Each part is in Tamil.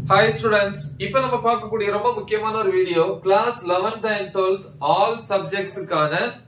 ஹாய் ஸ்டூடெண்ட்ஸ் இப்போ நம்ம பார்க்கக்கூடிய ரொம்ப முக்கியமான ஒரு video class 11th and 12th all சப்ஜெக்ட்ஸுக்கான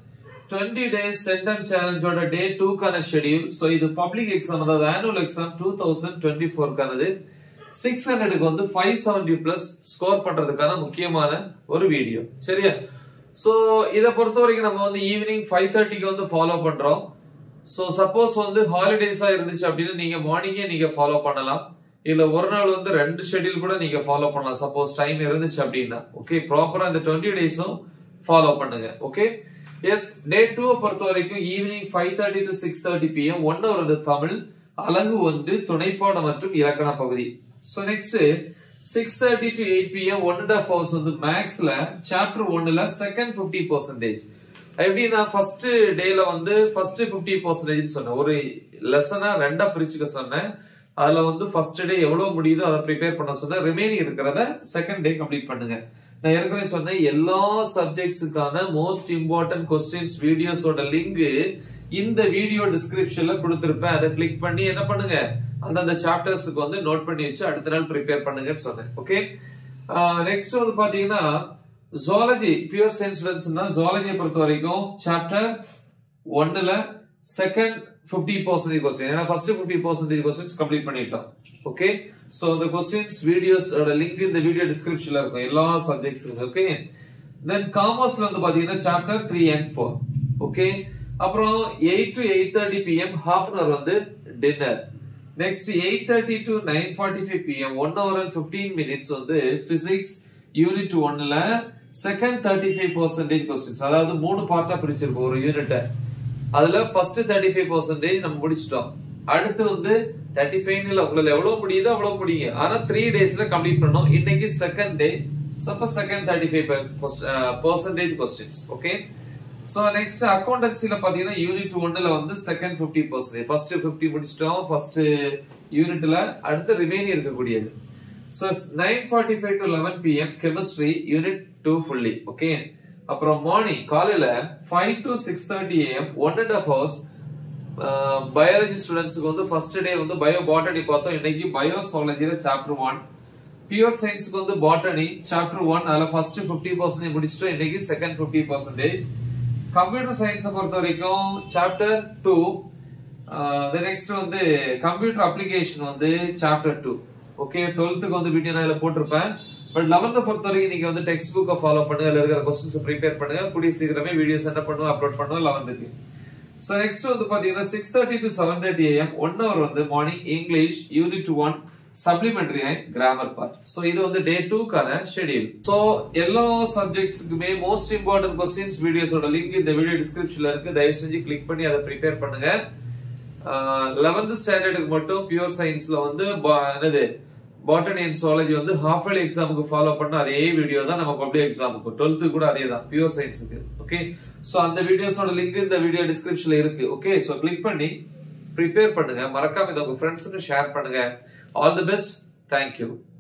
20 டேஸ் சென்டம் சேலஞ்சோட டே டூக்கான ஷெடியூல் ஸோ இது பப்ளிக் எக்ஸாம் அதாவது annual exam two thousand twenty ஃபோர்க்கானது சிக்ஸ் ஹண்ட்ரடுக்கு வந்து ஃபைவ் செவன்டி பிளஸ் ஸ்கோர் பண்றதுக்கான முக்கியமான ஒரு வீடியோ சரியா ஸோ இதை பொறுத்த வரைக்கும் நம்ம வந்து ஈவினிங் ஃபைவ் தேர்ட்டிக்கு வந்து ஃபாலோ பண்றோம் ஸோ சப்போஸ் வந்து ஹாலிடேஸா இருந்துச்சு அப்படின்னு நீங்க மார்னிங்கே நீங்க ஃபாலோ பண்ணலாம் இல்ல ஒரு நாள் வந்து ரெண்டு ஷெட்யூல் கூட நீங்க ஃபாலோ பண்ணலாம் சப்போஸ் டைம் இருந்துச்சு அப்படின்னா ஓகே ப்ராப்பரா இந்த டுவெண்ட்டி டேஸும் ஃபாலோ பண்ணுங்க ஓகே எஸ் டே டூ பொறுத்த வரைக்கும் evening five thirty to six thirty PM one வருது தமிழ் அலகு ஒன்று துணைப்பாடம் மற்றும் இலக்கண பகுதி so next six thirty to eight PM one and half hours வந்து மேக்ஸ்ல சாப்டர் ஒன்னுல செகண்ட் பிப்டி பர்சன்டேஜ் எப்படின்னா ஃபர்ஸ்ட் டேல வந்து ஃபர்ஸ்ட் பிப்டி பர்சன்டேஜ் சொன்னேன் ஒரு லெசனா ரெண்டா பிரிச்சுக்க சொன்னேன் அதுல வந்து ஃபர்ஸ்ட் டே எவ்வளவு முடியுதோ அதை ப்ரிப்பேர் பண்ண சொன்னேன் ரிமைனிங் இருக்கிறத செகண்ட் டே கம்ப்ளீட் பண்ணுங்க நான் ஏற்கனவே சொன்னேன் எல்லா சப்ஜெக்ட்ஸுக்கான மோஸ்ட் இம்பார்ட்டன்ட் கொஸ்டின்ஸ் வீடியோஸோட லிங்க் இந்த வீடியோ டிஸ்கிரிப்ஷன்ல கொடுத்திருப்பேன் அதை கிளிக் பண்ணி என்ன பண்ணுங்க அந்தந்த சாப்டர்ஸுக்கு வந்து நோட் பண்ணி வச்சு அடுத்த நாள் ப்ரிப்பேர் பண்ணுங்கன்னு சொன்னேன் ஓகே நெக்ஸ்ட் வந்து பாத்தீங்கன்னா ஜுவாலஜி பியூர் சயின்ஸ் ஸ்டூடெண்ட்ஸ்னா ஜுவாலஜியை பொறுத்த வரைக்கும் சாப்டர் ஒன்னுல செகண்ட் பிப்டி பர்சன்டேஜ் கொஸ்டின் ஏன்னா first fifty percentage questions complete பண்ணிட்டோம் ஓகே சோ அந்த கொஸ்டின்ஸ் வீடியோஸ் லிங்க் இந்த வீடியோ டிஸ்கிரிப்ஷன்ல இருக்கும் எல்லா சப்ஜெக்ட்ஸுக்கும் ஓகே தென் காமர்ஸ்ல வந்து பாத்தீங்கன்னா chapter three and four okay அப்புறம் eight to eight thirty PM half an hour வந்து dinner next eight thirty to nine forty five PM one hour and fifteen minutes வந்து பிசிக்ஸ் யூனிட் ஒன்ல second thirty five percentage questions அதாவது மூணு பார்ட்டா பிரிச்சிருக்கோம் ஒரு யூனிட்டை அதுல ஃபர்ஸ்ட் தேர்ட்டி ஃபைவ் பர்சன்டேஜ் நம்ம முடிச்சிட்டோம் அடுத்து வந்து தேர்ட்டி ஃபைவ் இல்ல உங்களால எவ்வளவு முடியுதோ அவ்வளவு முடியுங்க ஆனா த்ரீ டேஸ்ல கம்ப்ளீட் பண்ணோம் இன்னைக்கு second day suppose second thirty five percentage questions okay so next அக்கௌண்டன்சில பாத்தீங்கன்னா யூனிட் ஒன்னுல வந்து second fifty percentage first fifty முடிச்சிட்டோம் ஃபர்ஸ்ட் யூனிட்ல அடுத்து ரிமைனிங் இருக்கக்கூடியது so nine forty five to eleven PM chemistry unit two fully okay அப்புறம் மார்னிங் காலையில five to six thirty AM one and half hours biology ஸ்டூடெண்ட்ஸ்க்கு வந்து ஃபர்ஸ்ட் டே வந்து பயோ பாட்டனி பார்த்தோம் இன்னைக்கு பயோசாலஜில சாப்டர் ஒன் பியூர் சயின்ஸ்க்கு வந்து பாட்டனி சாப்டர் ஒன் அதுல ஃபர்ஸ்ட் பிப்டி பர்சன்டேஜ் முடிச்சிட்டோம் இன்னைக்கு செகண்ட் பிப்டி பர்சன்டேஜ் கம்ப்யூட்டர் சயின்ஸை பொறுத்த வரைக்கும் சாப்டர் டூ நெக்ஸ்ட் வந்து கம்ப்யூட்டர் அப்ளிகேஷன் வந்து சாப்டர் டூ ஓகே டுவெல்த்துக்கு வந்து வீடியோ நான் போட்டிருப்பேன் பட் லெவன்த் பொறுத்த வரைக்கும் நீங்க வந்து டெக்ஸ்ட் புக்கை ஃபாலோ பண்ணுங்க அதுல இருக்கிற கொஸ்டின்ஸ் ப்ரிப்பேர் பண்ணுங்க கூடிய சீக்கிரமே வீடியோஸ் என்ன பண்ணுவோம் அப்லோட் பண்ணுவோம் லெவன்த்துக்கு ஸோ நெக்ஸ்ட் வந்து பாத்தீங்கன்னா six thirty to seven thirty AM one hour வந்து morning English unit one supplementary and grammar part so இது வந்து டே டூக்கான ஷெடியூல் ஸோ எல்லா சப்ஜெக்ட்ஸுக்குமே மோஸ்ட் இம்பார்ட்டன்ட் கொஸ்டின்ஸ் வீடியோஸோட லிங்க் இந்த வீடியோ டிஸ்கிரிப்ஷன்ல இருக்கு தயவு செஞ்சு கிளிக் பண்ணி அதை ப்ரிப்பேர் பண்ணுங்க லெவன்த் ஸ்டாண்டர்டுக்கு மட்டும் பியூர் சயின்ஸ்ல வந்து என்னது பாட்டனி அண்ட் சுவாலஜி வந்து ஹாஃப் இயர்லி எக்ஸாமுக்கு ஃபாலோ பண்ண அதே வீடியோ தான் நம்ம பப்ளிக் எக்ஸாமுக்கு டுவெல்த்து கூட அதே தான் பியூர் சயின்ஸுக்கு ஓகே சோ அந்த வீடியோஸோட லிங்க் இந்த வீடியோ டிஸ்கிரிப்ஷன்ல இருக்கு ஓகே சோ கிளிக் பண்ணி ப்ரிப்பேர் பண்ணுங்க மறக்காம இதை உங்க ஃப்ரெண்ட்ஸுக்கு ஷேர் பண்ணுங்க ஆல் தி பெஸ்ட் தேங்க்யூ